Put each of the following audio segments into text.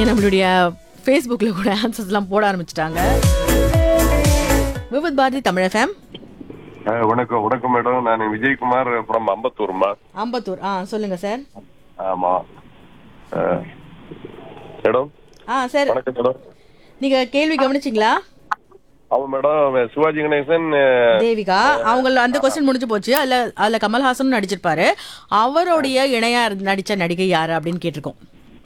நம்மளுடைய ஃபேஸ்புக்கில் கூட ஆன்சர்ஸ்லாம் போட ஆரம்பிச்சிட்டாங்க விவித் பாரதி தமிழ் எஃப்எம் ஆ, வணக்கம் வணக்கம் மேடம் நான் விஜயகுமார் ஃப்ரம் அம்பத்தூர்மா அம்பத்தூர் ஆ சொல்லுங்க சார் ஆமா ஆ, மேடம் ஆ சார் வணக்கம் மேடம் நீங்க கேள்வி கவனிச்சிங்களா அவன் மேடம் சிவாஜி கணேசன் தேவிகா அவங்க அந்த கொஸ்டின் முடிஞ்சு போச்சு அதுல அதுல கமல்ஹாசனும் நடிச்சிருப்பாரு அவருடைய இணையா இருந்து நடிச்ச நடிகை யாரு அப்படின்னு கேட்டிருக்கோம்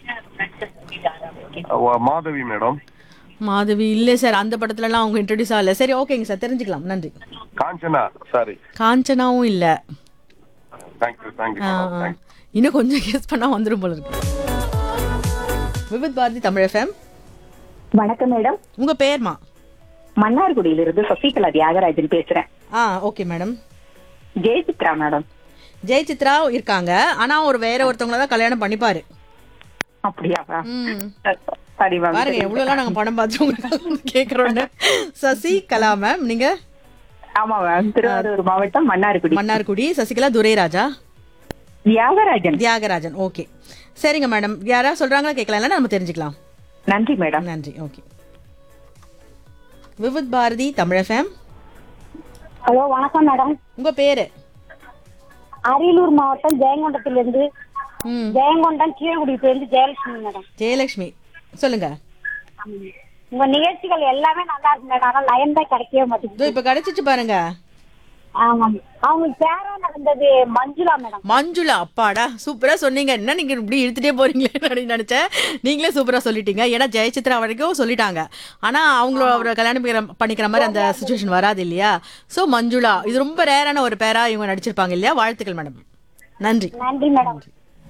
அவ மாதவி மேடம் மாதவி இல்லை சார் அந்த படத்துலலாம் அவங்க இன்ட்ரடியூஸ் ஆகல சரி ஓகேங்க சார் தெரிஞ்சுக்கலாம் நன்றி காஞ்சனா சாரி காஞ்சனாவும் இல்லை தேங்க்யூ தேங்க்யூ மேடம் தேங்க்யூ இன்னும் கொஞ்சம் கேஸ் பண்ணா வந்துடும் போல இருக்கு விவித் பாரதி தமிழ் எஃப்எம் வணக்கம் மேடம் உங்க பேர்மா மன்னார்குடியிலிருந்து சசிகலா தியாகராஜன் பேசுறேன் ஆ okay madam Jayachitra madam Jai Chitra இருக்காங்க ஆனா ஒரு வேற ஒருத்தவங்கள தான் கல்யாணம் பண்ணிப்பாரு அப்படியா ம் சரி மேம் பாருங்க எவ்வளவுலாம் நாங்க படம் பார்த்து உங்களுக்கு கேக்குறோம்னு சசி கலா மேம் நீங்க ஆமா மேம் திருவாரூர் மாவட்டம் மன்னார்குடி மன்னார்குடி சசிகலா துரைராஜா தியாகராஜன் தியாகராஜன் ஓகே சரிங்க மேடம் யாரா சொல்றாங்களா கேட்கலாம் இல்லைன்னா நம்ம தெரிஞ்சுக்கலாம் நன்றி மேடம் நன்றி okay Vividh Bharati Tamil FM hello வணக்கம் மேடம் உங்க பேரு அரியலூர் மாவட்டம் ஜெயங்கொண்டத்திலிருந்து ம் ஜெயங்கொண்டம் கீழகுடியிலிருந்து ஜெயலட்சுமி மேடம் ஜெயலட்சுமி சொல்லுங்க உங்க நிகழ்ச்சிகள் எல்லாமே நல்லா இருக்கு மேடம் ஆனா லைன் தான் கிடைக்கவே இதோ மாட்டேங்குது இப்ப கிடைச்சிச்சு பாருங்க ஆமாம் அவங்களுக்கு பேரா நடந்தது மஞ்சுளா மேடம் மஞ்சுளா அப்பாடா சூப்பரா சொன்னீங்க என்ன நீங்க இப்படி இழுத்துட்டே போறீங்களே அப்படின்னு நினைச்சேன் நீங்களே சூப்பரா சொல்லிட்டீங்க ஏன்னா ஜெயசித்ரா வரைக்கும் சொல்லிட்டாங்க ஆனா அவங்கள அவரை கல்யாணம் பண்ணிக்கிற- பண்ணிக்கிற மாதிரி அந்த சுச்சுவேஷன் வராது இல்லையா சோ மஞ்சுளா இது ரொம்ப ரேரான ஒரு பேரா இவங்க நடிச்சிருப்பாங்க இல்லையா வாழ்த்துக்கள் மேடம் நன்றி நன்றி மேடம்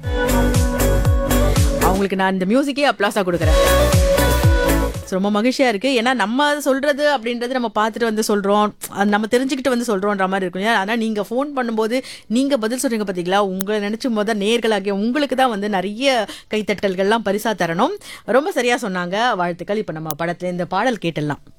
அவங்களுக்கு நான் இந்த மியூசிக்கே அப்ளாஸா கொடுக்குறேன் So, ரொம்ப மகிழ்ச்சியா இருக்கு ஏன்னா நம்ம சொல்றது அப்படின்றது நம்ம பார்த்துட்டு வந்து சொல்றோம் அது நம்ம தெரிஞ்சுக்கிட்டு வந்து சொல்றோன்ற மாதிரி இருக்கும் ஏன்னா ஆனா நீங்க ஃபோன் பண்ணும்போது நீங்க பதில் சொல்றீங்க பாத்தீங்களா உங்களை நினைச்சும் போது நேர்களாகிய உங்களுக்கு தான் வந்து நிறைய கைத்தட்டல்கள்லாம் பரிசா தரணும் ரொம்ப சரியா சொன்னாங்க வாழ்த்துக்கள் இப்ப நம்ம படத்துல இந்த பாடல் கேட்டுடலாம்